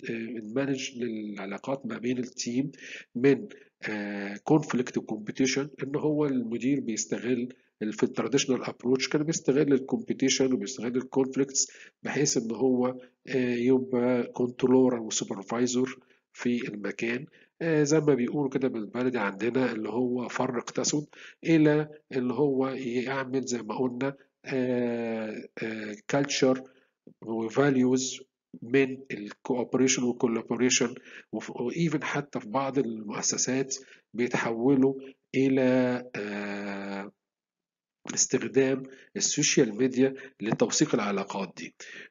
بنمانج للعلاقات ما بين التيم من كونفليكت وكومبيتيشن ان هو المدير بيستغل في التراديشنال ابروتش كان بيستغل الكومبيتيشن وبيستغل الكونفليكتس بحيث ان هو يبقى كنترولر وسوبرفايزر في المكان زي ما بيقولوا كده بالبلدي عندنا اللي هو فرق تسد الى اللي هو يعمل زي ما قلنا كالتشر وفاليوز من الكوبريشن والكولابوريشن وايفن حتى في بعض المؤسسات بيتحولوا الى استخدام السوشيال ميديا لتوثيق العلاقات دي